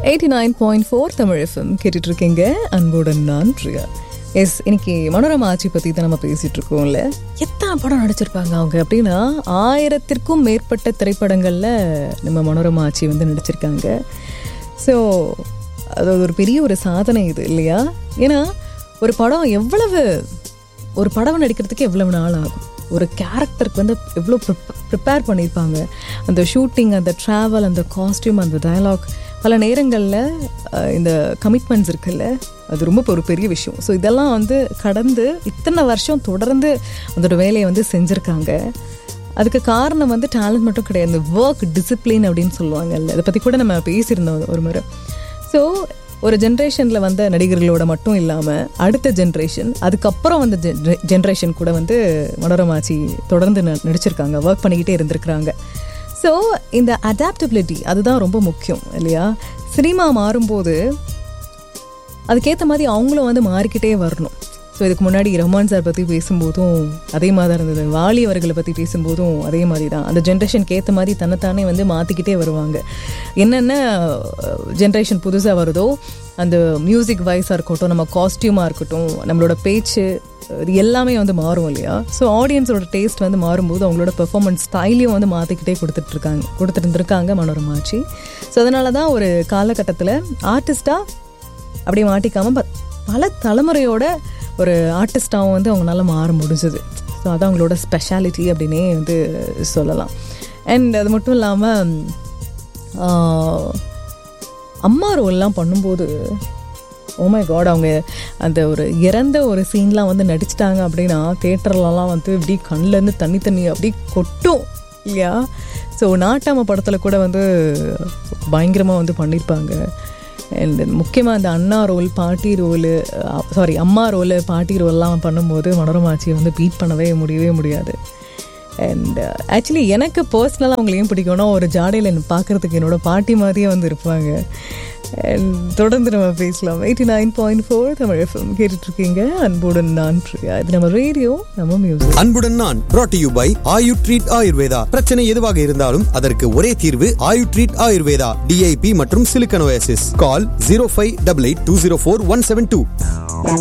eighty nine point four Tamil FM கேட்டுட்டு இருக்கீங்க அன்புடன் நான் பிரியா எஸ் இன்னைக்கு மனோரமா ஆட்சி பற்றி தான் நம்ம பேசிட்டு இருக்கோம்ல எத்தனை படம் நடிச்சிருப்பாங்க அவங்க அப்படின்னா ஆயிரத்திற்கும் மேற்பட்ட திரைப்படங்களில் நம்ம மனோரமா ஆட்சி வந்து நடிச்சிருக்காங்க ஸோ அது ஒரு பெரிய ஒரு சாதனை இது இல்லையா ஏன்னா ஒரு படம் எவ்வளவு ஒரு படம் நடிக்கிறதுக்கு எவ்வளவு நாள் ஆகும் ஒரு கேரக்டருக்கு வந்து எவ்வளோ ப்ரிப்பேர் பண்ணியிருப்பாங்க அந்த ஷூட்டிங் அந்த ட்ராவல் அந்த காஸ்டியூம் அந்த டயலாக் பல நேரங்களில் இந்த கமிட்மெண்ட்ஸ் இருக்குல்ல அது ரொம்ப ஒரு பெரிய விஷயம் ஸோ இதெல்லாம் வந்து கடந்து இத்தனை வருஷம் தொடர்ந்து அதோட வேலையை வந்து செஞ்சுருக்காங்க அதுக்கு காரணம் வந்து டேலண்ட் மட்டும் கிடையாது இந்த ஒர்க் டிசிப்ளின் அப்படின்னு சொல்லுவாங்கல்ல அதை பற்றி கூட நம்ம பேசியிருந்தோம் ஒரு முறை ஸோ ஒரு ஜென்ரேஷனில் வந்த நடிகர்களோட மட்டும் இல்லாமல் அடுத்த ஜென்ரேஷன் அதுக்கப்புறம் வந்த ஜென்ரேஷன் கூட வந்து மனோரமாச்சி தொடர்ந்து நடிச்சிருக்காங்க ஒர்க் பண்ணிக்கிட்டே இருந்திருக்கிறாங்க ஸோ இந்த அடாப்டபிலிட்டி அதுதான் ரொம்ப முக்கியம் இல்லையா சினிமா மாறும்போது அதுக்கேற்ற மாதிரி அவங்களும் வந்து மாறிக்கிட்டே வரணும் ஸோ இதுக்கு முன்னாடி ரஹ்மான் சார் பற்றி பேசும்போதும் அதே மாதிரி தான் இருந்தது வாலி அவர்களை பற்றி பேசும்போதும் அதே மாதிரி தான் அந்த ஜென்ரேஷனுக்கு ஏற்ற மாதிரி தன்னைத்தானே வந்து மாற்றிக்கிட்டே வருவாங்க என்னென்ன ஜென்ரேஷன் புதுசாக வருதோ அந்த மியூசிக் வைஸாக இருக்கட்டும் நம்ம காஸ்டியூமாக இருக்கட்டும் நம்மளோட பேச்சு இது எல்லாமே வந்து மாறும் இல்லையா ஸோ ஆடியன்ஸோட டேஸ்ட் வந்து மாறும்போது அவங்களோட பெர்ஃபார்மன்ஸ் ஸ்டைலையும் வந்து மாற்றிக்கிட்டே கொடுத்துட்ருக்காங்க கொடுத்துருந்துருக்காங்க மனோரமாச்சி ஸோ அதனால தான் ஒரு காலகட்டத்தில் ஆர்டிஸ்ட்டாக அப்படியே மாட்டிக்காமல் பல தலைமுறையோட ஒரு ஆர்டிஸ்டாகவும் வந்து அவங்களால மாற முடிஞ்சது ஸோ அது அவங்களோட ஸ்பெஷாலிட்டி அப்படின்னே வந்து சொல்லலாம் அண்ட் அது மட்டும் இல்லாமல் அம்மா ரோல்லாம் பண்ணும்போது ஓமை காட் அவங்க அந்த ஒரு இறந்த ஒரு சீன்லாம் வந்து நடிச்சிட்டாங்க அப்படின்னா தேட்டர்லலாம் வந்து இப்படி கண்ணிலேருந்து தண்ணி தண்ணி அப்படி கொட்டும் இல்லையா ஸோ நாட்டாம படத்தில் கூட வந்து பயங்கரமாக வந்து பண்ணியிருப்பாங்க அண்ட் முக்கியமாக அந்த அண்ணா ரோல் பாட்டி ரோலு சாரி அம்மா ரோலு பாட்டி ரோல்லாம் பண்ணும்போது மனோரமாச்சியை வந்து பீட் பண்ணவே முடியவே முடியாது அண்ட் ஆக்சுவலி எனக்கு பர்சனலாக அவங்களையும் பிடிக்கும்னா ஒரு ஜாடையில் பார்க்குறதுக்கு என்னோட பாட்டி மாதிரியே வந்து இருப்பாங்க அண்ட் தொடர்ந்து நம்ம பேசலாம் eighty nine point four Tamil FM கேட்டுட்ருக்கீங்க அன்புடன் நான் பிரியா இது நம்ம ரேடியோ நம்ம மியூசிக் அன்புடன் நான் brought you by Ayu treat Ayurveda பிரச்சனை எதுவாக இருந்தாலும் அதற்கு ஒரே தீர்வு ஆயு ட்ரீட் ஆயுர்வேதா டிஐபி மற்றும் சிலிக்கனோசிஸ் call zero five double eight two zero four one seven two